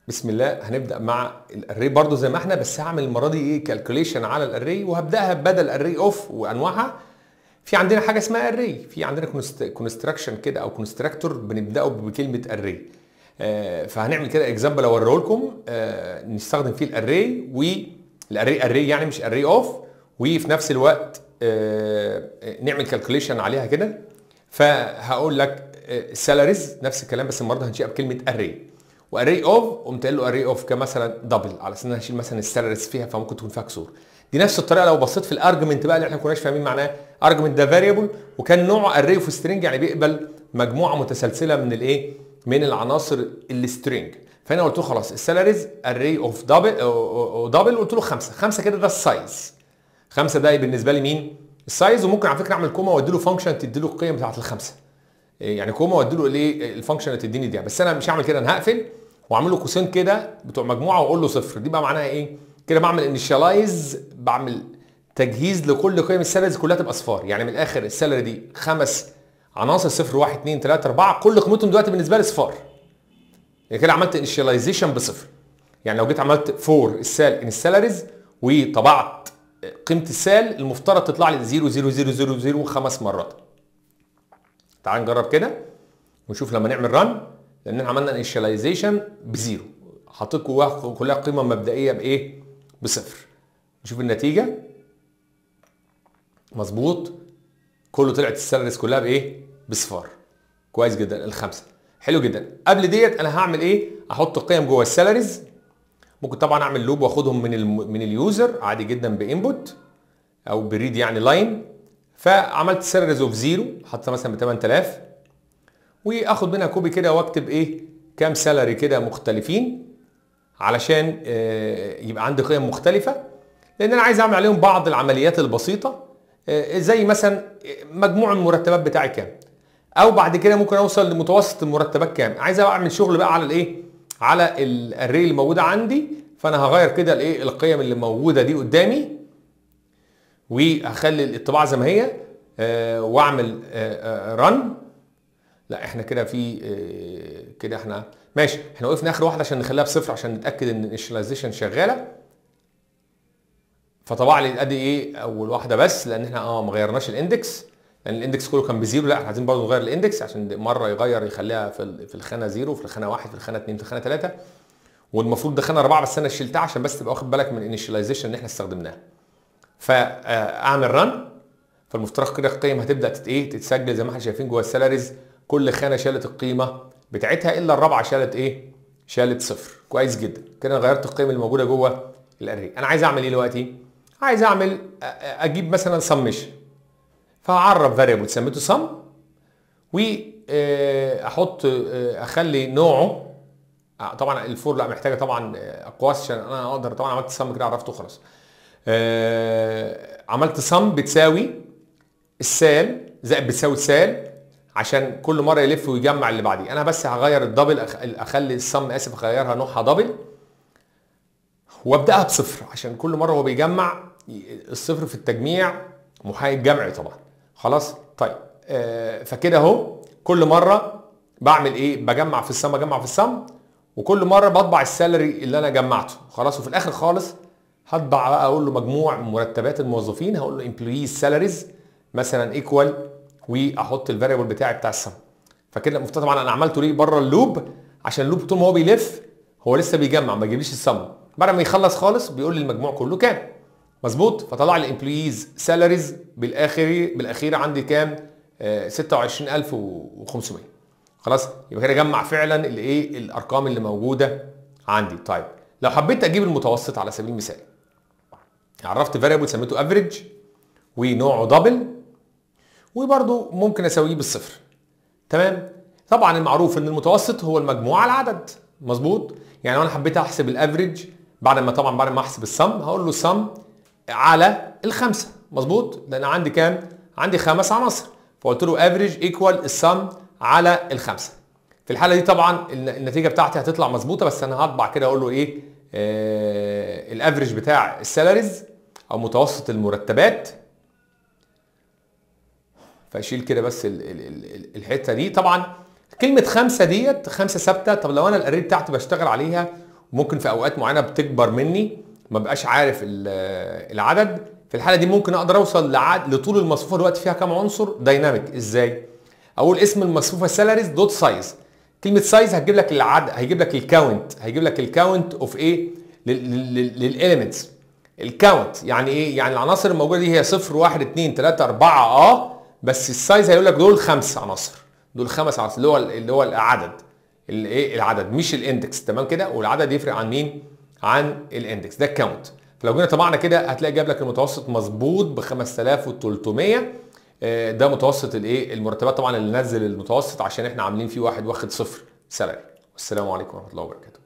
بسم الله هنبدا مع الاري برضو زي ما احنا بس هعمل المره دي ايه كالكوليشن على الاري وهبداها بدل اري اوف وانواعها في عندنا حاجه اسمها اري في عندنا كونستراكشن كده او كونستراكتور بنبداه بكلمه اري آه فهنعمل كده اكزامبل اوريه لكم آه نستخدم فيه الاري والاري اري يعني مش اري اوف وفي نفس الوقت آه نعمل كالكوليشن عليها كده فهقول لك سالاريز نفس الكلام بس المره هنشيلها بكلمه اري واري اوف قمت قايل له اري اوف كمثلا دبل على اساس ان انا هشيل مثلا السالاريز فيها فممكن تكون فيها كسور دي نفس الطريقه لو بصيت في الارجمنت بقى اللي احنا ما كناش فاهمين معناه ارجمنت ده فاريبل وكان نوعه اري اوف سترينج يعني بيقبل مجموعه متسلسله من الايه من العناصر السترينج فانا قلت له خلاص السالاريز اري اوف دبل دبل قلت له خمسه خمسه كده ده السايز خمسه ده بالنسبه لي مين السايز وممكن على فكره اعمل كوما وادي له فانكشن تدي له القيم بتاعت الخمسه يعني كوما وادي له الايه الفانكشن اللي تديني دي بس انا مش هعمل كده انا هقفل واعمل له قوسين كده بتوع مجموعه واقول له صفر دي بقى معناها ايه كده بعمل انيشالايز بعمل تجهيز لكل قيم السالاريز كلها تبقى اصفار يعني من الاخر السالري دي خمس عناصر صفر واحد اثنين ثلاثه اربعه كل قيمتهم دلوقتي بالنسبه لي صفار يعني كده عملت انيشاليزيشن بصفر يعني لو جيت عملت فور السال ان السالاريز وطبعت قيمه السال المفترض تطلع لي 0 0 0 0 0 خمس مرات تعال نجرب كده ونشوف لما نعمل رن لان احنا عملنا انيشاليزيشن بزيرو حطيت جواها كلها قيمه مبدئيه بايه؟ بصفر نشوف النتيجه مظبوط كله طلعت السالاريز كلها بايه؟ بصفار كويس جدا الخمسه حلو جدا قبل ديت انا هعمل ايه؟ احط القيم جوه السالاريز ممكن طبعا اعمل لوب واخدهم من ال من اليوزر عادي جدا بانبوت او بريد يعني لاين فعملت سالاريز اوف زيرو حطيتها مثلا ب 8000 واخد منها كوبي كده واكتب ايه كام سالري كده مختلفين علشان يبقى عندي قيم مختلفه لان انا عايز اعمل عليهم بعض العمليات البسيطه زي مثلا مجموع المرتبات بتاعي كام او بعد كده ممكن اوصل لمتوسط المرتبات كام عايز اعمل شغل بقى على الايه على الاري اللي موجوده عندي فانا هغير كده الايه القيم اللي موجوده دي قدامي وهخلي الطباعه زي ما هي واعمل رن لا احنا كده في كده احنا ماشي احنا وقفنا اخر واحده عشان نخليها بصفر عشان نتاكد ان الانيشاليزيشن شغاله فطبع لي ادي ايه اول واحده بس لان احنا اه ما غيرناش الاندكس لان الاندكس كله كان بزيرو لا احنا عايزين برضه نغير الاندكس عشان مره يغير يخليها في في الخانه زيرو في الخانه واحد في الخانه اثنين في الخانه ثلاثه والمفروض ده خانه اربعه بس انا شلتها عشان بس تبقى واخد بالك من الانيشاليزيشن اللي احنا استخدمناها فاعمل رن فالمفترض كده القيم هتبدا ايه تتسجل زي ما احنا شايفين جوه السالاريز كل خانه شالت القيمه بتاعتها الا الرابعه شالت ايه؟ شالت صفر كويس جدا كده انا غيرت القيم الموجوده جوه الاري انا عايز اعمل ايه دلوقتي؟ عايز اعمل اجيب مثلا سمشن فهعرف فاريبل سميته سم واحط اخلي نوعه طبعا الفور لا محتاجه طبعا اقواس عشان انا اقدر طبعا عملت سم كده عرفته خلاص عملت سم بتساوي السال زائد بتساوي السال عشان كل مره يلف ويجمع اللي بعديه انا بس هغير الدبل اخلي السم اسف اغيرها نوعها دبل وابداها بصفر عشان كل مره هو بيجمع الصفر في التجميع محايد جمعي طبعا خلاص طيب آه فكده اهو كل مره بعمل ايه بجمع في السم اجمع في السم وكل مره بطبع السالري اللي انا جمعته خلاص وفي الاخر خالص هطبع بقى اقول له مجموع مرتبات الموظفين هقول له امبلويز سالاريز مثلا ايكوال واحط الفاريبل بتاعي بتاع السم فكده المفترض طبعا انا عملته ليه بره اللوب عشان اللوب طول ما هو بيلف هو لسه بيجمع ما يجيبليش السم بعد ما يخلص خالص بيقول لي المجموع كله كام مظبوط فطلع لي امبلويز سالاريز بالاخر بالاخير عندي كام آه 26500 خلاص يبقى كده جمع فعلا الايه الارقام اللي موجوده عندي طيب لو حبيت اجيب المتوسط على سبيل المثال عرفت فاريبل سميته افريج ونوعه دبل وبرضه ممكن اسويه بالصفر تمام طبعا المعروف ان المتوسط هو المجموع على العدد مظبوط يعني لو انا حبيت احسب الافريج بعد ما طبعا بعد ما احسب السم هقول له سم على الخمسه مظبوط لان عندي كام عندي خمس عناصر فقلت له افريج ايكوال السم على الخمسه في الحاله دي طبعا النتيجه بتاعتي هتطلع مظبوطه بس انا هطبع كده اقول له ايه آه الافريج بتاع السالاريز او متوسط المرتبات فاشيل كده بس ال ال ال الحته دي طبعا كلمه خمسه ديت خمسه ثابته طب لو انا الاري بتاعتي بشتغل عليها ممكن في اوقات معينه بتكبر مني ما بقاش عارف ال- العدد في الحاله دي ممكن اقدر اوصل لعد لطول المصفوفه دلوقتي فيها كام عنصر دايناميك ازاي اقول اسم المصفوفه سالاريز دوت سايز كلمه سايز هتجيب لك العدد هيجيب لك الكاونت هيجيب لك الكاونت اوف ايه للاليمنتس الكاونت يعني ايه يعني العناصر الموجوده دي هي 0 1 2 3 4 اه بس السايز هيقول لك دول خمس عناصر دول خمس عناصر اللي هو اللي هو العدد الايه العدد مش الاندكس تمام كده والعدد يفرق عن مين عن الاندكس ده الكاونت فلو جينا طبعنا كده هتلاقي جاب لك المتوسط مظبوط ب 5300 آه، ده متوسط الايه المرتبات طبعا اللي نزل المتوسط عشان احنا عاملين فيه واحد واخد صفر سالري والسلام عليكم ورحمه الله وبركاته